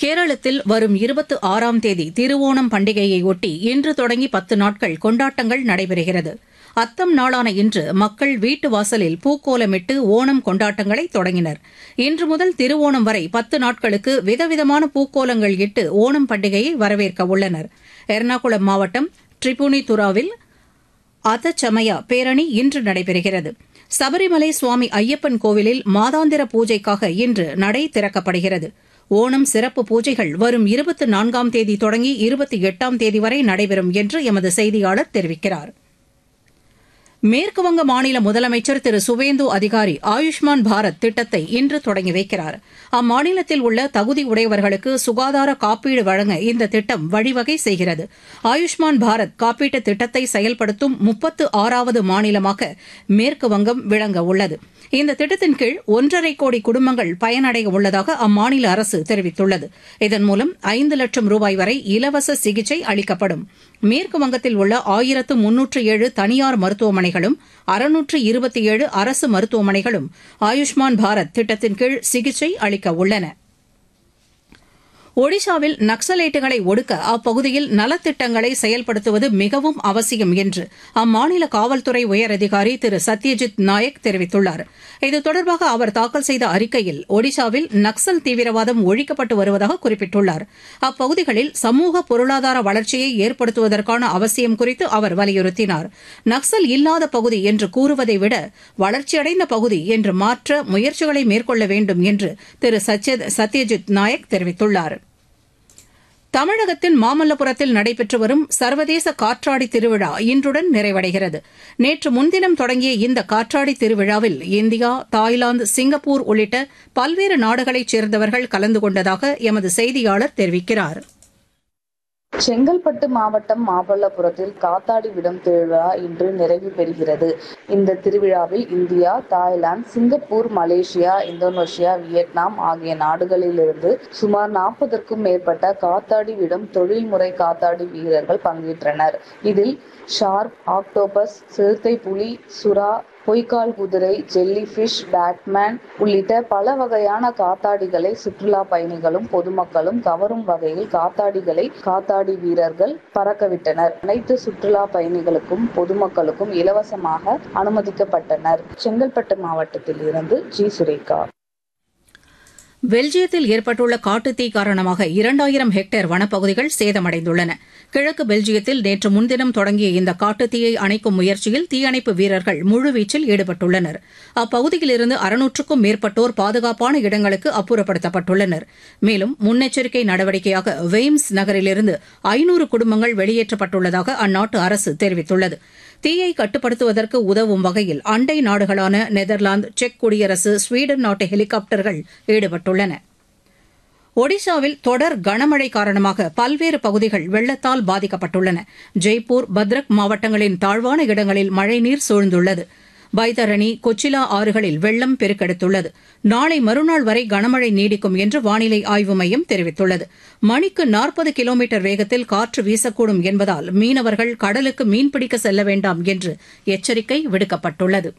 கேரளத்தில் வரும் இருபத்தி ஆறாம் தேதி திருவோணம் பண்டிகையை ஒட்டி இன்று தொடங்கி பத்து நாட்கள் கொண்டாட்டங்கள் நடைபெறுகிறது அத்தம் நாளான இன்று மக்கள் வீட்டு வாசலில் பூக்கோலமிட்டு ஓணம் கொண்டாட்டங்களை தொடங்கினர் இன்று முதல் திருவோணம் வரை பத்து நாட்களுக்கு விதவிதமான பூக்கோலங்கள் இட்டு ஓணம் பண்டிகையை வரவேற்க உள்ளனர் எர்ணாகுளம் மாவட்டம் ட்ரிபுனிதுராவில் அதச்சமயா பேரணி இன்று நடைபெறுகிறது சபரிமலை சுவாமி ஐயப்பன் கோவிலில் மாதாந்திர பூஜைக்காக இன்று நடை திறக்கப்படுகிறது ஓணம் சிறப்பு பூஜைகள் வரும் இருபத்தி நான்காம் தேதி தொடங்கி இருபத்தி எட்டாம் தேதி வரை நடைபெறும் என்று எமது செய்தியாளர் தெரிவிக்கிறார் மேற்குவங்க மாநில முதலமைச்சர் திரு சுவேந்து அதிகாரி ஆயுஷ்மான் பாரத் திட்டத்தை இன்று தொடங்கி வைக்கிறார் அம்மாநிலத்தில் உள்ள தகுதி உடையவர்களுக்கு சுகாதார காப்பீடு வழங்க இந்த திட்டம் வழிவகை செய்கிறது ஆயுஷ்மான் பாரத் காப்பீட்டு திட்டத்தை செயல்படுத்தும் முப்பத்து ஆறாவது மாநிலமாக மேற்குவங்கம் விளங்க உள்ளது இந்த திட்டத்தின் கீழ் ஒன்றரை கோடி குடும்பங்கள் பயனடைய உள்ளதாக அம்மாநில அரசு தெரிவித்துள்ளது இதன் மூலம் ஐந்து லட்சம் ரூபாய் வரை இலவச சிகிச்சை அளிக்கப்படும் மேற்கு வங்கத்தில் உள்ள ஆயிரத்து முன்னூற்று ஏழு தனியார் மருத்துவமனைகளும் அறுநூற்று இருபத்தி ஏழு அரசு மருத்துவமனைகளும் ஆயுஷ்மான் பாரத் திட்டத்தின் கீழ் சிகிச்சை அளிக்க உள்ளன ஒடிஷாவில் நக்சலைட்டுகளை ஒடுக்க அப்பகுதியில் நலத்திட்டங்களை செயல்படுத்துவது மிகவும் அவசியம் என்று அம்மாநில காவல்துறை உயரதிகாரி திரு சத்யஜித் நாயக் தெரிவித்துள்ளார் இது தொடர்பாக அவர் தாக்கல் செய்த அறிக்கையில் ஒடிஷாவில் நக்சல் தீவிரவாதம் ஒழிக்கப்பட்டு வருவதாக குறிப்பிட்டுள்ளார் அப்பகுதிகளில் சமூக பொருளாதார வளர்ச்சியை ஏற்படுத்துவதற்கான அவசியம் குறித்து அவர் வலியுறுத்தினார் நக்சல் இல்லாத பகுதி என்று கூறுவதை விட வளர்ச்சியடைந்த பகுதி என்று மாற்ற முயற்சிகளை மேற்கொள்ள வேண்டும் என்று திரு சத்யஜித் நாயக் தெரிவித்துள்ளார் தமிழகத்தின் மாமல்லபுரத்தில் நடைபெற்று வரும் சர்வதேச காற்றாடி திருவிழா இன்றுடன் நிறைவடைகிறது நேற்று முன்தினம் தொடங்கிய இந்த காற்றாடி திருவிழாவில் இந்தியா தாய்லாந்து சிங்கப்பூர் உள்ளிட்ட பல்வேறு நாடுகளைச் சேர்ந்தவர்கள் கலந்து கொண்டதாக எமது செய்தியாளர் தெரிவிக்கிறார் செங்கல்பட்டு மாவட்டம் மாமல்லபுரத்தில் காத்தாடி விடும் திருவிழா இன்று நிறைவு பெறுகிறது இந்த திருவிழாவில் India Thailand Singapore Malaysia Indonesia Vietnam ஆகிய நாடுகளிலிருந்து சுமார் நாற்பதற்கும் மேற்பட்ட காத்தாடி விடும் தொழில்முறை காத்தாடி வீரர்கள் பங்கேற்றனர் இதில் ஷார்க் ஆக்டோபஸ் சிறுத்தை புலி சுறா பொய்க்கால் குதிரை ஜெல்லி ஃபிஷ் பேட்மேன் உள்ளிட்ட பல வகையான காத்தாடிகளை சுற்றுலா பயணிகளும் பொதுமக்களும் கவரும் வகையில் காத்தாடிகளை காத்தாடி வீரர்கள் பறக்கவிட்டனர் அனைத்து சுற்றுலா பயணிகளுக்கும் பொதுமக்களுக்கும் இலவசமாக அனுமதிக்கப்பட்டனர் செங்கல்பட்டு மாவட்டத்தில் இருந்து ஜி சுரேகா பெல்ஜியத்தில் ஏற்பட்டுள்ள காட்டுத்தீ காரணமாக இரண்டாயிரம் ஹெக்டேர் வனப்பகுதிகள் சேதமடைந்துள்ளன கிழக்கு பெல்ஜியத்தில் நேற்று முன்தினம் தொடங்கிய இந்த காட்டுத்தீயை அணைக்கும் முயற்சியில் தீயணைப்பு வீரர்கள் முழுவீச்சில் ஈடுபட்டுள்ளனர் அப்பகுதியிலிருந்து அறுநூற்றுக்கும் மேற்பட்டோர் பாதுகாப்பான இடங்களுக்கு அப்புறப்படுத்தப்பட்டுள்ளனர் மேலும் முன்னெச்சரிக்கை நடவடிக்கையாக வெய்ம்ஸ் நகரிலிருந்து ஐநூறு குடும்பங்கள் வெளியேற்றப்பட்டுள்ளதாக அந்நாட்டு அரசு தெரிவித்துள்ளது தீயை கட்டுப்படுத்துவதற்கு உதவும் வகையில் அண்டை நாடுகளான நெதர்லாந்து செக் குடியரசு ஸ்வீடன் நாட்டு ஹெலிகாப்டர்கள் ஈடுபட்டுள்ளன ஒடிஷாவில் தொடர் கனமழை காரணமாக பல்வேறு பகுதிகள் வெள்ளத்தால் பாதிக்கப்பட்டுள்ளன ஜெய்ப்பூர் பத்ரக் மாவட்டங்களின் தாழ்வான இடங்களில் மழைநீர் சூழ்ந்துள்ளது பைதரணி கொச்சிலா ஆறுகளில் வெள்ளம் பெருக்கெடுத்துள்ளது நாளை மறுநாள் வரை கனமழை நீடிக்கும் என்று வானிலை ஆய்வு மையம் தெரிவித்துள்ளது மணிக்கு நாற்பது கிலோமீட்டர் வேகத்தில் காற்று வீசக்கூடும் என்பதால் மீனவர்கள் கடலுக்கு மீன்பிடிக்க செல்ல வேண்டாம் என்று எச்சரிக்கை விடுக்கப்பட்டுள்ளது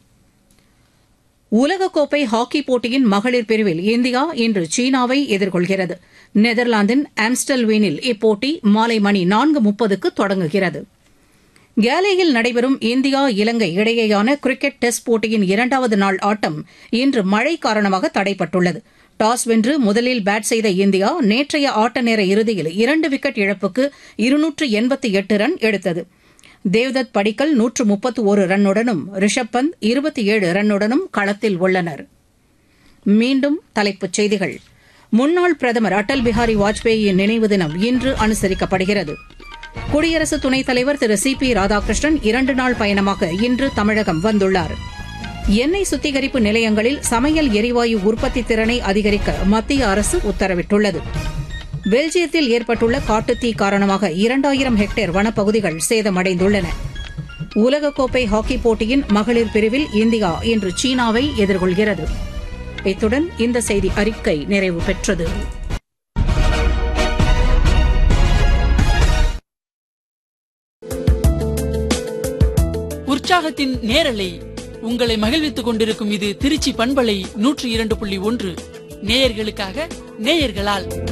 உலகக்கோப்பை ஹாக்கி போட்டியின் மகளிர் பிரிவில் இந்தியா இன்று சீனாவை எதிர்கொள்கிறது நெதர்லாந்தின் ஆம்ஸ்டல்வீனில் இப்போட்டி மாலை மணி நான்கு முப்பதுக்கு தொடங்குகிறது கேலேயில் நடைபெறும் இந்தியா இலங்கை இடையேயான கிரிக்கெட் டெஸ்ட் போட்டியின் இரண்டாவது நாள் ஆட்டம் இன்று மழை காரணமாக தடைப்பட்டுள்ளது டாஸ் வென்று முதலில் பேட் செய்த இந்தியா நேற்றைய ஆட்ட நேர இறுதியில் இரண்டு விக்கெட் இழப்புக்கு இருநூற்று எண்பத்தி எட்டு ரன் எடுத்தது தேவ்தத் படிக்கல் நூற்று முப்பத்து ஒரு ரன்னுடனும் ரிஷப் பந்த் இருபத்தி ஏழு ரன்னுடனும் களத்தில் உள்ளனர் மீண்டும் தலைப்புச் செய்திகள் முன்னாள் பிரதமர் அடல் பிஹாரி வாஜ்பேயியின் நினைவு தினம் இன்று அனுசரிக்கப்படுகிறது குடியரசு துணைத் தலைவர் திரு சி பி ராதாகிருஷ்ணன் இரண்டு நாள் பயணமாக இன்று தமிழகம் வந்துள்ளார் எண்ணெய் சுத்திகரிப்பு நிலையங்களில் சமையல் எரிவாயு உற்பத்தி திறனை அதிகரிக்க மத்திய அரசு உத்தரவிட்டுள்ளது பெல்ஜியத்தில் ஏற்பட்டுள்ள காட்டுத்தீ காரணமாக இரண்டாயிரம் ஹெக்டேர் வனப்பகுதிகள் சேதமடைந்துள்ளன உலகக்கோப்பை ஹாக்கி போட்டியின் மகளிர் பிரிவில் இந்தியா இன்று சீனாவை எதிர்கொள்கிறது இத்துடன் இந்த செய்தி அறிக்கை நிறைவு பெற்றது உற்சாகத்தின் நேரலை உங்களை மகிழ்வித்துக் கொண்டிருக்கும் இது திருச்சி பண்பலை நூற்றி இரண்டு புள்ளி ஒன்று நேயர்களுக்காக நேயர்களால்